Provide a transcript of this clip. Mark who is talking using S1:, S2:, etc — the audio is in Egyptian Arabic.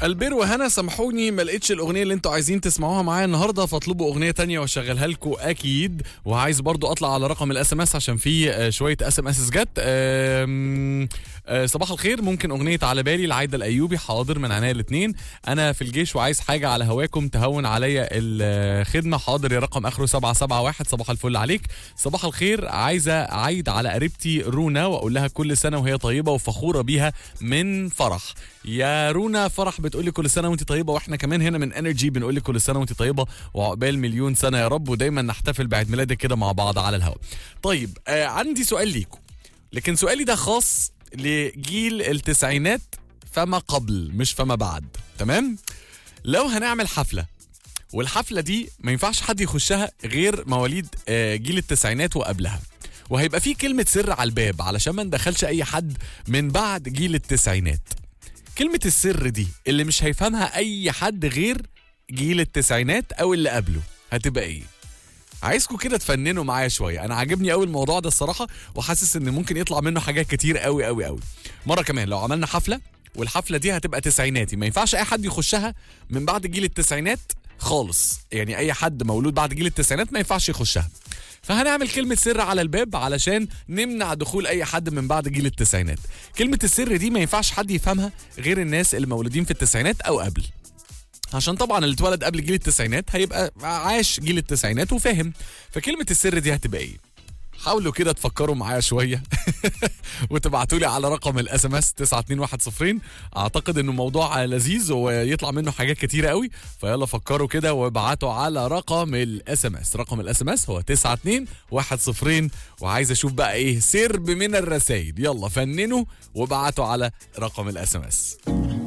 S1: البير وهنا سامحوني ما لقيتش الاغنيه اللي انتوا عايزين تسمعوها معايا النهارده فاطلبوا اغنيه تانية واشغلها لكم اكيد وعايز برضو اطلع على رقم الاس ام اس عشان في آه، شويه اس ام اس جت آم، آه، صباح الخير ممكن اغنيه على بالي لعايده الايوبي حاضر من عينيا الاثنين انا في الجيش وعايز حاجه على هواكم تهون عليا الخدمه حاضر يا رقم اخره 771 صباح الفل عليك صباح الخير عايزه اعيد على قريبتي رونا واقول لها كل سنه وهي طيبه وفخوره بيها من فرح يا رونا فرح بتقولي كل سنه وانت طيبه واحنا كمان هنا من انرجي بنقول لك كل سنه وانت طيبه وعقبال مليون سنه يا رب ودايما نحتفل بعيد ميلادك كده مع بعض على الهواء طيب آه عندي سؤال ليكم لكن سؤالي ده خاص لجيل التسعينات فما قبل مش فما بعد تمام لو هنعمل حفله والحفله دي ما ينفعش حد يخشها غير مواليد آه، جيل التسعينات وقبلها وهيبقى في كلمة سر على الباب علشان ما ندخلش أي حد من بعد جيل التسعينات كلمة السر دي اللي مش هيفهمها أي حد غير جيل التسعينات أو اللي قبله هتبقى إيه؟ عايزكم كده تفننوا معايا شويه انا عاجبني قوي الموضوع ده الصراحه وحاسس ان ممكن يطلع منه حاجات كتير قوي قوي قوي مره كمان لو عملنا حفله والحفله دي هتبقى تسعيناتي ما ينفعش اي حد يخشها من بعد جيل التسعينات خالص يعني اي حد مولود بعد جيل التسعينات ما ينفعش يخشها فهنعمل كلمة سر على الباب علشان نمنع دخول أي حد من بعد جيل التسعينات كلمة السر دي ما ينفعش حد يفهمها غير الناس اللي مولودين في التسعينات أو قبل عشان طبعا اللي اتولد قبل جيل التسعينات هيبقى عاش جيل التسعينات وفاهم فكلمة السر دي هتبقى ايه حاولوا كده تفكروا معايا شويه وتبعتوا لي على رقم الاس ام اس 92110 اعتقد انه موضوع لذيذ ويطلع منه حاجات كتيره قوي فيلا فكروا كده وابعتوا على رقم الاس ام اس رقم الاس ام اس هو 92110 وعايز اشوف بقى ايه سرب من الرسائل يلا فننوا وابعتوا على رقم الاس ام اس